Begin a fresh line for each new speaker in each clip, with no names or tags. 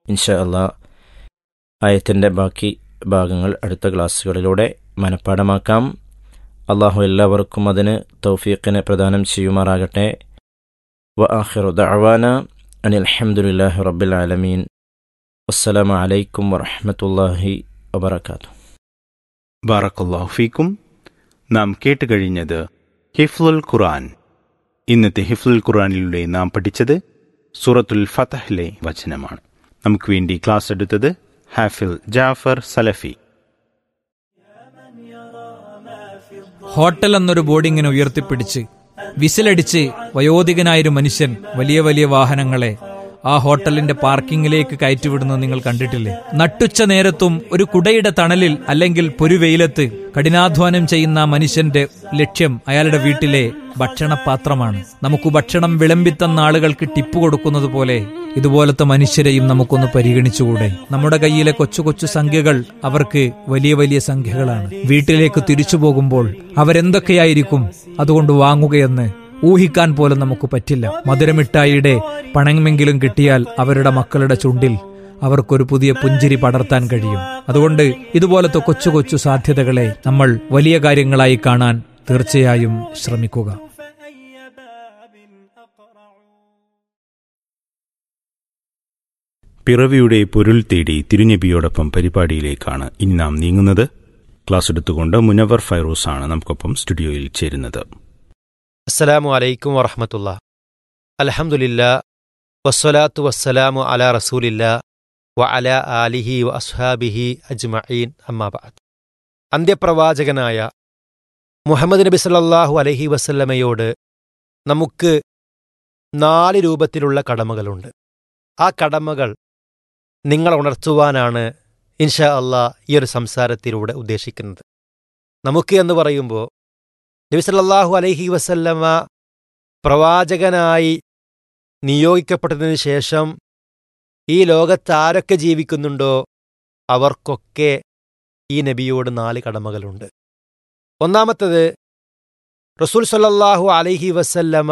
ഇൻഷാ അള്ളാ ആയത്തിൻ്റെ ബാക്കി ഭാഗങ്ങൾ അടുത്ത ക്ലാസ്സുകളിലൂടെ മനഃപ്പാടമാക്കാം അള്ളാഹു എല്ലാവർക്കും അതിന് തൗഫീഖിനെ പ്രദാനം ചെയ്യുമാറാകട്ടെ വ ആഖിറു ദഅവാന അനിൽ അൽഹംദുലില്ലാഹി റബ്ബിൽ ആലമീൻ അസ്സലാമു അലൈക്കും വറഹ്മത്തുള്ളാഹി വബറകാതുഹു
ബാറക്കല്ലാഹു ഫീക്കും നാം കേട്ടുകഴിഞ്ഞത് ഹിഫ്ലുൽ ഖുർആൻ ഇന്നത്തെ ഹിഫ്ലുൽ ഖുർആനിലൂടെ നാം പഠിച്ചത് സൂറത്തുൽ ഫതഹിലെ വചനമാണ് നമുക്ക് വേണ്ടി ക്ലാസ് എടുത്തത് ഹാഫിൽ ജാഫർ സലഫി
ഹോട്ടൽ എന്നൊരു ബോർഡിങ്ങിനെ ഉയർത്തിപ്പിടിച്ച് വിസിലടിച്ച് വയോധികനായൊരു മനുഷ്യൻ വലിയ വലിയ വാഹനങ്ങളെ ആ ഹോട്ടലിന്റെ പാർക്കിങ്ങിലേക്ക് കയറ്റിവിടുന്നത് നിങ്ങൾ കണ്ടിട്ടില്ലേ നട്ടുച്ച നേരത്തും ഒരു കുടയുടെ തണലിൽ അല്ലെങ്കിൽ പൊരുവെയിലത്ത് കഠിനാധ്വാനം ചെയ്യുന്ന ആ മനുഷ്യന്റെ ലക്ഷ്യം അയാളുടെ വീട്ടിലെ ഭക്ഷണപാത്രമാണ് നമുക്ക് ഭക്ഷണം വിളമ്പിത്തന്ന ആളുകൾക്ക് ടിപ്പ് കൊടുക്കുന്നത് പോലെ ഇതുപോലത്തെ മനുഷ്യരെയും നമുക്കൊന്ന് പരിഗണിച്ചുകൂടെ നമ്മുടെ കയ്യിലെ കൊച്ചു കൊച്ചു സംഖ്യകൾ അവർക്ക് വലിയ വലിയ സംഖ്യകളാണ് വീട്ടിലേക്ക് തിരിച്ചു പോകുമ്പോൾ അവരെന്തൊക്കെയായിരിക്കും അതുകൊണ്ട് വാങ്ങുകയെന്ന് ഊഹിക്കാൻ പോലും നമുക്ക് പറ്റില്ല മധുരമിഠായിയുടെ പണമെങ്കിലും കിട്ടിയാൽ അവരുടെ മക്കളുടെ ചുണ്ടിൽ അവർക്കൊരു പുതിയ പുഞ്ചിരി പടർത്താൻ കഴിയും അതുകൊണ്ട് ഇതുപോലത്തെ കൊച്ചു കൊച്ചു സാധ്യതകളെ നമ്മൾ വലിയ കാര്യങ്ങളായി കാണാൻ തീർച്ചയായും ശ്രമിക്കുക
പിറവിയുടെ പൊരുൾ തേടി തിരുനബിയോടൊപ്പം പരിപാടിയിലേക്കാണ് ഇനി നാം നീങ്ങുന്നത് ക്ലാസ് എടുത്തുകൊണ്ട് മുനവർ ഫൈറൂസ് ആണ് നമുക്കൊപ്പം സ്റ്റുഡിയോയിൽ ചേരുന്നത്
അസ്സലാമു അലൈക്കും വറഹമത്തുള്ള അലഹമുല്ല വസ്സലാത്തു വസ്സലാമു അല റസൂലില്ല വ അല ആലിഹി വ അസ്ഹാബിഹി അജ്മഈൻ അമ്മാബാദ് അന്ത്യപ്രവാചകനായ മുഹമ്മദ് നബി സല്ലല്ലാഹു അലൈഹി വസല്ലമയോട് നമുക്ക് നാല് രൂപത്തിലുള്ള കടമകളുണ്ട് ആ കടമകൾ നിങ്ങൾ ഉണർത്തുവാനാണ് ഇൻഷാ അള്ളാ ഈ ഒരു സംസാരത്തിലൂടെ ഉദ്ദേശിക്കുന്നത് നമുക്ക് എന്ന് പറയുമ്പോൾ നബി സല്ലല്ലാഹു അലൈഹി വസല്ലമ പ്രവാചകനായി നിയോഗിക്കപ്പെട്ടതിന് ശേഷം ഈ ലോകത്ത് ആരൊക്കെ ജീവിക്കുന്നുണ്ടോ അവർക്കൊക്കെ ഈ നബിയോട് നാല് കടമകളുണ്ട് ഒന്നാമത്തത് റസൂൽ സല്ലല്ലാഹു അലൈഹി വസല്ലമ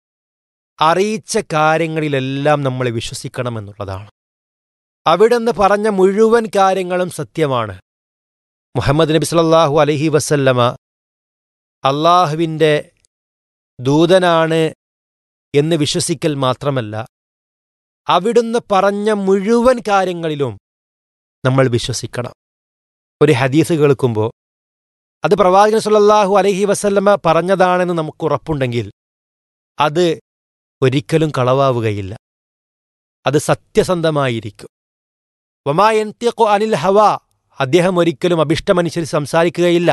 അറിയിച്ച കാര്യങ്ങളിലെല്ലാം നമ്മൾ വിശ്വസിക്കണമെന്നുള്ളതാണ് അവിടുന്ന് പറഞ്ഞ മുഴുവൻ കാര്യങ്ങളും സത്യമാണ് മുഹമ്മദ് നബി സല്ലല്ലാഹു അലൈഹി വസല്ലമ അള്ളാഹുവിൻ്റെ ദൂതനാണ് എന്ന് വിശ്വസിക്കൽ മാത്രമല്ല അവിടുന്ന് പറഞ്ഞ മുഴുവൻ കാര്യങ്ങളിലും നമ്മൾ വിശ്വസിക്കണം ഒരു ഹദീസ് കേൾക്കുമ്പോൾ അത് പ്രവാചകൻ സല്ലല്ലാഹു അലൈഹി വസല്ലമ പറഞ്ഞതാണെന്ന് നമുക്ക് ഉറപ്പുണ്ടെങ്കിൽ അത് ഒരിക്കലും കളവാവുകയില്ല അത് സത്യസന്ധമായിരിക്കും വമായന്ത്യക്കോ അനിൽ ഹവ അദ്ദേഹം ഒരിക്കലും അഭിഷ്ടമനുസരിച്ച് സംസാരിക്കുകയില്ല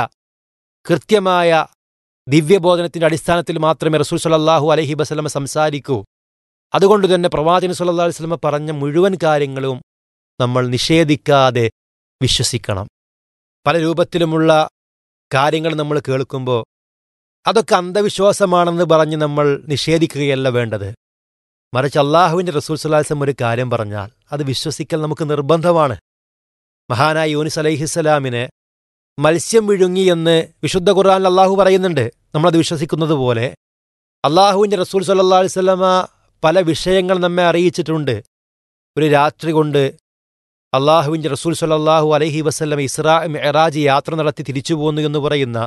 കൃത്യമായ ദിവ്യബോധനത്തിന്റെ അടിസ്ഥാനത്തിൽ മാത്രമേ റസൂൽ സല്ലല്ലാഹു അലൈഹി വസല്ലമ സംസാരിക്കൂ അതുകൊണ്ട് തന്നെ പ്രവാചകൻ സല്ലല്ലാഹു അലൈഹി വസല്ലമ പറഞ്ഞ മുഴുവൻ കാര്യങ്ങളും നമ്മൾ നിഷേധിക്കാതെ വിശ്വസിക്കണം പല രൂപത്തിലുമുള്ള കാര്യങ്ങൾ നമ്മൾ കേൾക്കുമ്പോൾ അതൊക്കെ അന്ധവിശ്വാസമാണെന്ന് പറഞ്ഞ് നമ്മൾ നിഷേധിക്കുകയല്ല വേണ്ടത് മറിച്ച് അള്ളാഹുവിൻ്റെ റസൂൽ സല്ലാസ്ലം ഒരു കാര്യം പറഞ്ഞാൽ അത് വിശ്വസിക്കൽ നമുക്ക് നിർബന്ധമാണ് മഹാനായ യൂനിസ് അലൈഹിസ്സലാമിനെ മത്സ്യം വിഴുങ്ങി എന്ന് വിശുദ്ധ ഖുർആൻ അള്ളാഹു പറയുന്നുണ്ട് നമ്മളത് വിശ്വസിക്കുന്നത് പോലെ അള്ളാഹുവിൻ്റെ റസൂൽ സല്ലാ അലിസ്വല്ലമ പല വിഷയങ്ങൾ നമ്മെ അറിയിച്ചിട്ടുണ്ട് ഒരു രാത്രി കൊണ്ട് അള്ളാഹുവിൻ്റെ റസൂൽ സല്ലാഹു അലൈഹി വസ്ല്ലം ഇസ്രാ മെഹറാജ് യാത്ര നടത്തി തിരിച്ചു പോന്നു എന്ന് പറയുന്ന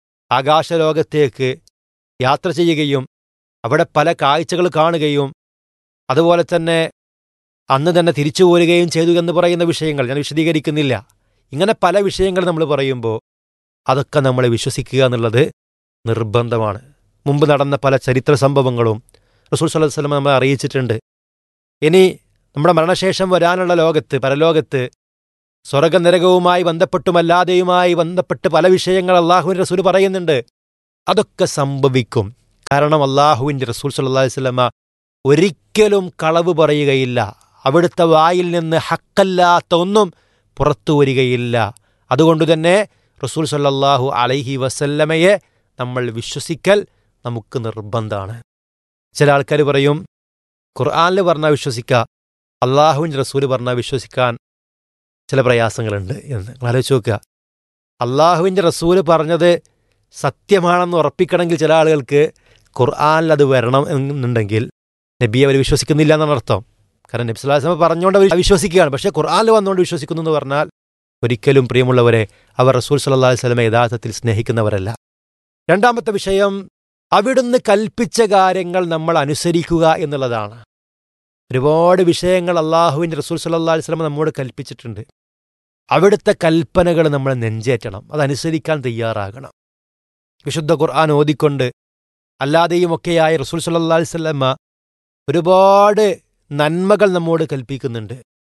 ആകാശലോകത്തേക്ക് യാത്ര ചെയ്യുകയും അവിടെ പല കാഴ്ചകൾ കാണുകയും അതുപോലെ തന്നെ അന്ന് തന്നെ തിരിച്ചു പോരുകയും ചെയ്തു എന്ന് പറയുന്ന വിഷയങ്ങൾ ഞാൻ വിശദീകരിക്കുന്നില്ല ഇങ്ങനെ പല വിഷയങ്ങൾ നമ്മൾ പറയുമ്പോൾ അതൊക്കെ നമ്മൾ വിശ്വസിക്കുക എന്നുള്ളത് നിർബന്ധമാണ് മുമ്പ് നടന്ന പല ചരിത്ര സംഭവങ്ങളും റസൂൽ സല്ലല്ലാഹു അലൈഹി വസല്ലം നമ്മളെ അറിയിച്ചിട്ടുണ്ട് ഇനി നമ്മുടെ മരണശേഷം വരാനുള്ള ലോകത്ത് പരലോകത്ത് സ്വർഗനരകവുമായി ബന്ധപ്പെട്ടുമല്ലാതെയുമായി ബന്ധപ്പെട്ട് പല വിഷയങ്ങൾ അള്ളാഹുവിൻ്റെ റസൂൽ പറയുന്നുണ്ട് അതൊക്കെ സംഭവിക്കും കാരണം അള്ളാഹുവിൻ്റെ റസൂൽ സല്ലല്ലാഹു അലൈഹി വസല്ലമ ഒരിക്കലും കളവ് പറയുകയില്ല അവിടുത്തെ വായിൽ നിന്ന് ഹക്കല്ലാത്ത ഒന്നും പുറത്തു വരികയില്ല അതുകൊണ്ട് തന്നെ റസൂൽ സല്ലല്ലാഹു അലൈഹി വസല്ലമയെ നമ്മൾ വിശ്വസിക്കൽ നമുക്ക് നിർബന്ധമാണ് ചില ആൾക്കാർ പറയും ഖുർആാനിൽ പറഞ്ഞാൽ വിശ്വസിക്കുക അള്ളാഹുവിൻ്റെ റസൂൽ പറഞ്ഞാൽ വിശ്വസിക്കാൻ ചില പ്രയാസങ്ങളുണ്ട് എന്ന് നിങ്ങൾ ആലോചിച്ച് നോക്കുക അള്ളാഹുവിൻ്റെ റസൂല് പറഞ്ഞത് സത്യമാണെന്ന് ഉറപ്പിക്കണമെങ്കിൽ ചില ആളുകൾക്ക് ഖുർആാനിൽ അത് വരണം എന്നുണ്ടെങ്കിൽ നബിയെ അവർ വിശ്വസിക്കുന്നില്ല എന്നാണ് അർത്ഥം കാരണം നബ്സുല്ലാസ്ലമ പറഞ്ഞുകൊണ്ട് അവർ വിശ്വസിക്കുകയാണ് പക്ഷേ ഖുർആാനിൽ വന്നുകൊണ്ട് വിശ്വസിക്കുന്നു എന്ന് പറഞ്ഞാൽ ഒരിക്കലും പ്രിയമുള്ളവരെ അവർ റസൂൽ സല്ലാ വസ്ലമെ യഥാർത്ഥത്തിൽ സ്നേഹിക്കുന്നവരല്ല രണ്ടാമത്തെ വിഷയം അവിടുന്ന് കൽപ്പിച്ച കാര്യങ്ങൾ നമ്മൾ അനുസരിക്കുക എന്നുള്ളതാണ് ഒരുപാട് വിഷയങ്ങൾ അള്ളാഹുവിൻ്റെ റസൂൽ സല്ലാ വസ്ലമ നമ്മോട് കൽപ്പിച്ചിട്ടുണ്ട് അവിടുത്തെ കൽപ്പനകൾ നമ്മൾ നെഞ്ചേറ്റണം അതനുസരിക്കാൻ തയ്യാറാകണം വിശുദ്ധ ഖുർആൻ ഓതിക്കൊണ്ട് അല്ലാതെയുമൊക്കെയായ റസൂൽ സല്ലാ വല്ലമ്മ ഒരുപാട് നന്മകൾ നമ്മോട് കൽപ്പിക്കുന്നുണ്ട്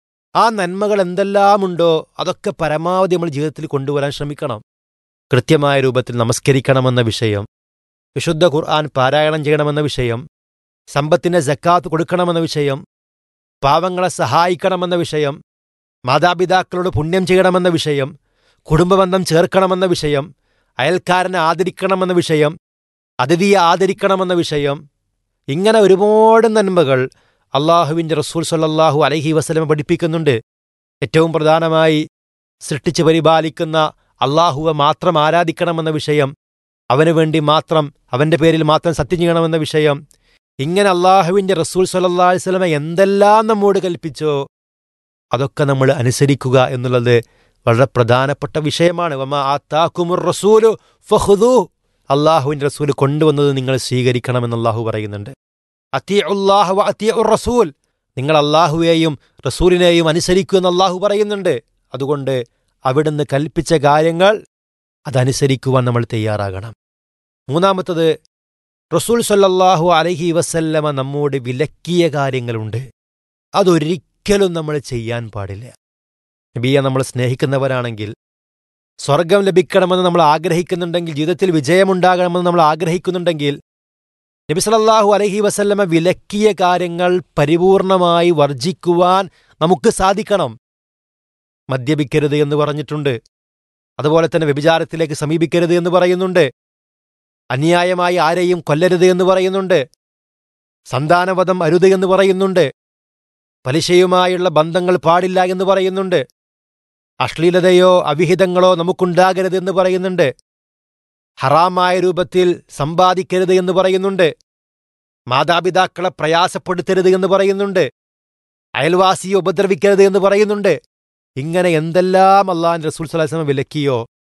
ആ നന്മകൾ എന്തെല്ലാമുണ്ടോ അതൊക്കെ പരമാവധി നമ്മൾ ജീവിതത്തിൽ കൊണ്ടുവരാൻ ശ്രമിക്കണം കൃത്യമായ രൂപത്തിൽ നമസ്കരിക്കണമെന്ന വിഷയം വിശുദ്ധ ഖുർആൻ പാരായണം ചെയ്യണമെന്ന വിഷയം സമ്പത്തിന് ജക്കാത്ത് കൊടുക്കണമെന്ന വിഷയം പാവങ്ങളെ സഹായിക്കണമെന്ന വിഷയം മാതാപിതാക്കളോട് പുണ്യം ചെയ്യണമെന്ന വിഷയം കുടുംബബന്ധം ചേർക്കണമെന്ന വിഷയം അയൽക്കാരനെ ആദരിക്കണമെന്ന വിഷയം അതിഥിയെ ആദരിക്കണമെന്ന വിഷയം ഇങ്ങനെ ഒരുപാട് നന്മകൾ അള്ളാഹുവിൻ്റെ റസൂൽ സല്ലാഹു അലഹി വസ്ലമ പഠിപ്പിക്കുന്നുണ്ട് ഏറ്റവും പ്രധാനമായി സൃഷ്ടിച്ച് പരിപാലിക്കുന്ന അള്ളാഹുവെ മാത്രം ആരാധിക്കണമെന്ന വിഷയം അവന് വേണ്ടി മാത്രം അവൻ്റെ പേരിൽ മാത്രം സത്യം ചെയ്യണമെന്ന വിഷയം ഇങ്ങനെ അള്ളാഹുവിൻ്റെ റസൂൽ സല്ലാ വസ്ലമ എന്തെല്ലാം നമ്മോട് കൽപ്പിച്ചോ അതൊക്കെ നമ്മൾ അനുസരിക്കുക എന്നുള്ളത് വളരെ പ്രധാനപ്പെട്ട വിഷയമാണ് വമ ആത്താക്കുമുർ റസൂലു ഫഹുദു അള്ളാഹുവിൻ്റെ റസൂൽ കൊണ്ടുവന്നത് നിങ്ങൾ സ്വീകരിക്കണമെന്ന് അള്ളാഹു പറയുന്നുണ്ട് അത്തി ഉള്ളാഹു അത്തി ഉർ റസൂൽ നിങ്ങൾ അള്ളാഹുവേയും റസൂലിനെയും അനുസരിക്കൂ എന്ന് അള്ളാഹു പറയുന്നുണ്ട് അതുകൊണ്ട് അവിടുന്ന് കൽപ്പിച്ച കാര്യങ്ങൾ അതനുസരിക്കുവാൻ നമ്മൾ തയ്യാറാകണം മൂന്നാമത്തത് റസൂൽ സല്ലല്ലാഹു അലഹി വസല്ലമ നമ്മോട് വിലക്കിയ കാര്യങ്ങളുണ്ട് അതൊരിക്കലും നമ്മൾ ചെയ്യാൻ പാടില്ല നബിയെ നമ്മൾ സ്നേഹിക്കുന്നവരാണെങ്കിൽ സ്വർഗം ലഭിക്കണമെന്ന് നമ്മൾ ആഗ്രഹിക്കുന്നുണ്ടെങ്കിൽ ജീവിതത്തിൽ വിജയമുണ്ടാകണമെന്ന് നമ്മൾ ആഗ്രഹിക്കുന്നുണ്ടെങ്കിൽ നബി സല്ലല്ലാഹു അലഹി വസല്ലമ വിലക്കിയ കാര്യങ്ങൾ പരിപൂർണമായി വർജിക്കുവാൻ നമുക്ക് സാധിക്കണം മദ്യപിക്കരുത് എന്ന് പറഞ്ഞിട്ടുണ്ട് അതുപോലെ തന്നെ വ്യഭിചാരത്തിലേക്ക് സമീപിക്കരുത് എന്ന് പറയുന്നുണ്ട് അന്യായമായി ആരെയും കൊല്ലരുത് എന്ന് പറയുന്നുണ്ട് സന്താനവധം അരുത് എന്ന് പറയുന്നുണ്ട് പലിശയുമായുള്ള ബന്ധങ്ങൾ പാടില്ല എന്ന് പറയുന്നുണ്ട് അശ്ലീലതയോ അവിഹിതങ്ങളോ നമുക്കുണ്ടാകരുത് എന്ന് പറയുന്നുണ്ട് ഹറാമായ രൂപത്തിൽ സമ്പാദിക്കരുത് എന്ന് പറയുന്നുണ്ട് മാതാപിതാക്കളെ പ്രയാസപ്പെടുത്തരുത് എന്ന് പറയുന്നുണ്ട് അയൽവാസിയെ ഉപദ്രവിക്കരുത് എന്ന് പറയുന്നുണ്ട് ഇങ്ങനെ എന്തെല്ലാം അള്ളാൻ റസൂൽ സലാസ്ലമ വിലക്കിയോ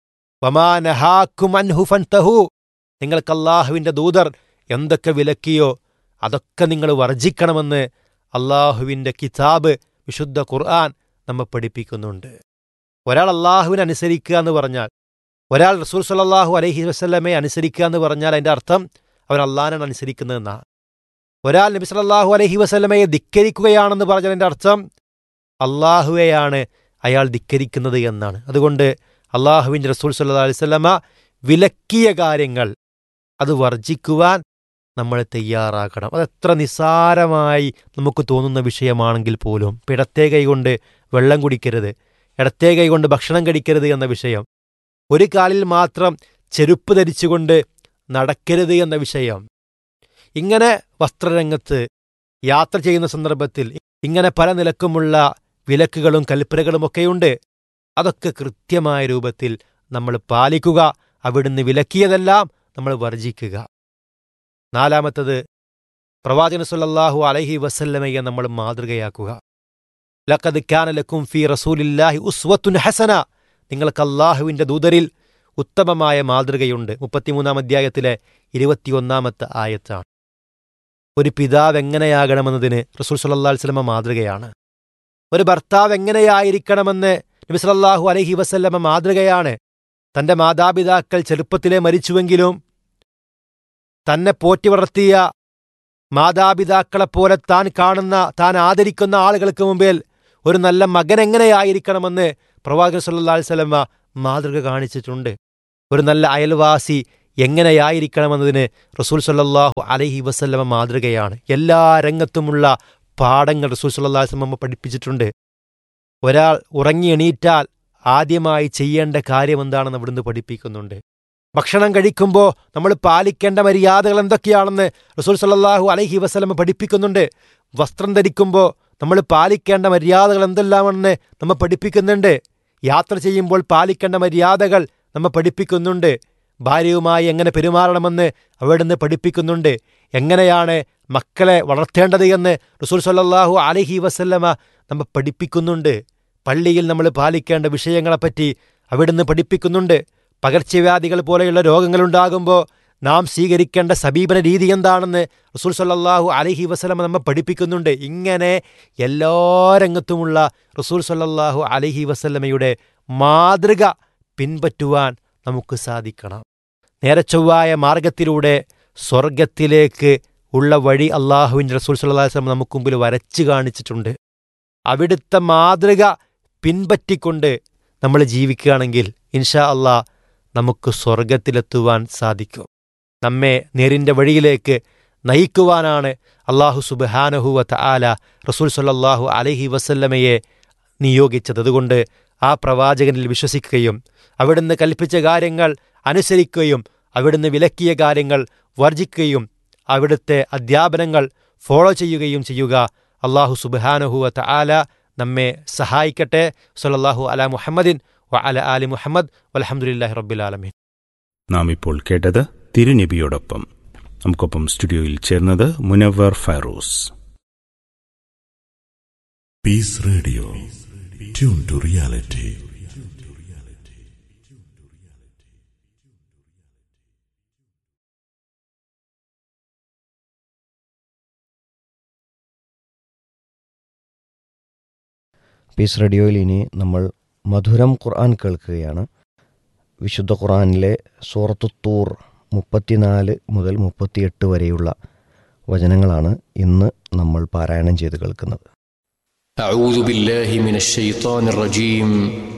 വമാനഹാക്കുമൻഹുഫൻതഹു നിങ്ങൾക്ക് അള്ളാഹുവിൻ്റെ ദൂതർ എന്തൊക്കെ വിലക്കിയോ അതൊക്കെ നിങ്ങൾ വർജിക്കണമെന്ന് അള്ളാഹുവിൻ്റെ കിതാബ് വിശുദ്ധ ഖുർആൻ നമ്മെ പഠിപ്പിക്കുന്നുണ്ട് ഒരാൾ അള്ളാഹുവിനെ അനുസരിക്കുക എന്ന് പറഞ്ഞാൽ ഒരാൾ റസൂൽ സല്ലാഹു അലഹി വസ്ലമെ അനുസരിക്കുക എന്ന് പറഞ്ഞാൽ അതിൻ്റെ അർത്ഥം അവൻ അള്ളാഹാനാണ് അനുസരിക്കുന്നതെന്നാണ് ഒരാൾ നബി സല്ലാഹു അലഹി വസ്ലമയെ ധിക്കരിക്കുകയാണെന്ന് പറഞ്ഞതിൻ്റെ അർത്ഥം അള്ളാഹുവെയാണ് അയാൾ ധിക്കരിക്കുന്നത് എന്നാണ് അതുകൊണ്ട് അള്ളാഹുവിൻ്റെ റസൂൽ സല്ലാ അലൈവല്ലമ വിലക്കിയ കാര്യങ്ങൾ അത് വർജിക്കുവാൻ നമ്മൾ തയ്യാറാക്കണം അതെത്ര നിസ്സാരമായി നമുക്ക് തോന്നുന്ന വിഷയമാണെങ്കിൽ പോലും ഇടത്തേ കൈകൊണ്ട് വെള്ളം കുടിക്കരുത് ഇടത്തേ കൈകൊണ്ട് ഭക്ഷണം കഴിക്കരുത് എന്ന വിഷയം ഒരു കാലിൽ മാത്രം ചെരുപ്പ് ധരിച്ചുകൊണ്ട് നടക്കരുത് എന്ന വിഷയം ഇങ്ങനെ വസ്ത്രരംഗത്ത് യാത്ര ചെയ്യുന്ന സന്ദർഭത്തിൽ ഇങ്ങനെ പല നിലക്കുമുള്ള വിലക്കുകളും കൽപ്പനകളുമൊക്കെയുണ്ട് അതൊക്കെ കൃത്യമായ രൂപത്തിൽ നമ്മൾ പാലിക്കുക അവിടുന്ന് വിലക്കിയതെല്ലാം നമ്മൾ വർജിക്കുക നാലാമത്തത് പ്രവാചകൻ സല്ലല്ലാഹു അലൈഹി വസല്ലമയെ നമ്മൾ മാതൃകയാക്കുക ലഖദ് കാന ലക്കും ഫി റസൂലില്ലാഹി ഉസ്വത്തുൻ ഹസന നിങ്ങൾക്ക് അള്ളാഹുവിൻ്റെ ദൂതരിൽ ഉത്തമമായ മാതൃകയുണ്ട് മുപ്പത്തിമൂന്നാം അധ്യായത്തിലെ ഇരുപത്തിയൊന്നാമത്തെ ആയത്താണ് ഒരു പിതാവ് എങ്ങനെയാകണമെന്നതിന് റസൂൽ സല്ലല്ലാഹു അലൈഹി വസല്ലമ മാതൃകയാണ് ഒരു ഭർത്താവ് എങ്ങനെയായിരിക്കണമെന്ന് നബി സല്ലല്ലാഹു അലൈഹി വസല്ലമ മാതൃകയാണ് തന്റെ മാതാപിതാക്കൾ ചെറുപ്പത്തിലെ മരിച്ചുവെങ്കിലും തന്നെ പോറ്റി വളർത്തിയ മാതാപിതാക്കളെപ്പോലെ താൻ കാണുന്ന താൻ ആദരിക്കുന്ന ആളുകൾക്ക് മുമ്പിൽ ഒരു നല്ല മകൻ എങ്ങനെയായിരിക്കണമെന്ന് പ്രവാചകൻ സല്ലല്ലാഹു അലൈഹി വസല്ലമ മാതൃക കാണിച്ചിട്ടുണ്ട് ഒരു നല്ല അയൽവാസി എങ്ങനെയായിരിക്കണമെന്നതിന് റസൂൽ സല്ലല്ലാഹു അലൈഹി വസല്ലമ മാതൃകയാണ് എല്ലാ രംഗത്തുമുള്ള പാഠങ്ങൾ റസൂൽ സല്ലല്ലാഹു അലൈഹി വസല്ലമ പഠിപ്പിച്ചിട്ടുണ്ട് ഒരാൾ ഉറങ്ങി എണീറ്റാൽ ആദ്യമായി ചെയ്യേണ്ട കാര്യം എന്താണെന്ന് അവിടുന്ന് പഠിപ്പിക്കുന്നുണ്ട് ഭക്ഷണം കഴിക്കുമ്പോൾ നമ്മൾ പാലിക്കേണ്ട മര്യാദകൾ എന്തൊക്കെയാണെന്ന് റസൂൽ സല്ലല്ലാഹു അലൈഹി വസല്ലമ പഠിപ്പിക്കുന്നുണ്ട് വസ്ത്രം ധരിക്കുമ്പോൾ നമ്മൾ പാലിക്കേണ്ട മര്യാദകൾ എന്തെല്ലാമെന്ന് നമ്മെ പഠിപ്പിക്കുന്നുണ്ട് യാത്ര ചെയ്യുമ്പോൾ പാലിക്കേണ്ട മര്യാദകൾ നമ്മെ പഠിപ്പിക്കുന്നുണ്ട് ഭാര്യയുമായി എങ്ങനെ പെരുമാറണമെന്ന് അവിടുന്ന് പഠിപ്പിക്കുന്നുണ്ട് എങ്ങനെയാണ് മക്കളെ വളർത്തേണ്ടത് എന്ന് റസൂൽ സല്ലല്ലാഹു അലൈഹി വസല്ലമ നമ്മെ പഠിപ്പിക്കുന്നുണ്ട് പള്ളിയിൽ നമ്മൾ പാലിക്കേണ്ട വിഷയങ്ങളെപ്പറ്റി അവിടുന്ന് പഠിപ്പിക്കുന്നുണ്ട് പകർച്ചവ്യാധികൾ പോലെയുള്ള രോഗങ്ങളുണ്ടാകുമ്പോൾ നാം സ്വീകരിക്കേണ്ട സമീപന രീതി എന്താണെന്ന് റസൂൽ സല്ലല്ലാഹു അലൈഹി വസല്ലമ നമ്മെ പഠിപ്പിക്കുന്നുണ്ട് ഇങ്ങനെ എല്ലാ രംഗത്തുമുള്ള റസൂൽ സല്ലല്ലാഹു അലൈഹി വസല്ലമയുടെ മാതൃക പിൻപറ്റുവാൻ നമുക്ക് സാധിക്കണം നേരെ ചൊവ്വായ മാർഗത്തിലൂടെ സ്വർഗത്തിലേക്ക് ഉള്ള വഴി അള്ളാഹുവിൻ്റെ റസൂൽ സല്ലല്ലാഹു അലൈഹി വസല്ലം നമുക്ക് മുമ്പിൽ വരച്ചു കാണിച്ചിട്ടുണ്ട് അവിടുത്തെ മാതൃക പിൻപറ്റിക്കൊണ്ട് നമ്മൾ ജീവിക്കുകയാണെങ്കിൽ ഇൻഷാ അള്ളാ നമുക്ക് സ്വർഗത്തിലെത്തുവാൻ സാധിക്കും നമ്മെ നേരിൻ്റെ വഴിയിലേക്ക് നയിക്കുവാനാണ് അള്ളാഹു സുബാനഹുവത്ത് ആല റസൂൽ സല്ലല്ലാഹു അലൈഹി വസല്ലമയെ നിയോഗിച്ചത് അതുകൊണ്ട് ആ പ്രവാചകനിൽ വിശ്വസിക്കുകയും അവിടുന്ന് കൽപ്പിച്ച കാര്യങ്ങൾ അനുസരിക്കുകയും അവിടുന്ന് വിലക്കിയ കാര്യങ്ങൾ വർജിക്കുകയും അവിടുത്തെ അധ്യാപനങ്ങൾ ഫോളോ ചെയ്യുകയും ചെയ്യുക അള്ളാഹു സുബാനഹുവത്ത് ആല നമ്മെ സഹായിക്കട്ടെ സല്ലല്ലാഹു അല മുഹമ്മദിൻ വ അല ആലി മുഹമ്മദ് വലഹമുല്ലാഹി റബ്ബിൽ ആലമീൻ
നാം ഇപ്പോൾ കേട്ടത് തിരുനബിയോടൊപ്പം നമുക്കൊപ്പം സ്റ്റുഡിയോയിൽ ചേർന്നത് Munavar Fairooz
Peace Radio. Tune to reality.
Peace റേഡിയോയിൽ ഇനി നമ്മൾ മധുരം ഖുർആൻ കേൾക്കുകയാണ് വിശുദ്ധ ഖുർആനിലെ സൂറത്തു തൂർ മുപ്പത്തിനാല് മുതൽ മുപ്പത്തിയെട്ട് വരെയുള്ള വചനങ്ങളാണ് ഇന്ന് നമ്മൾ പാരായണം ചെയ്ത് കേൾക്കുന്നത്
أعوذ بالله من الشيطان الرجيم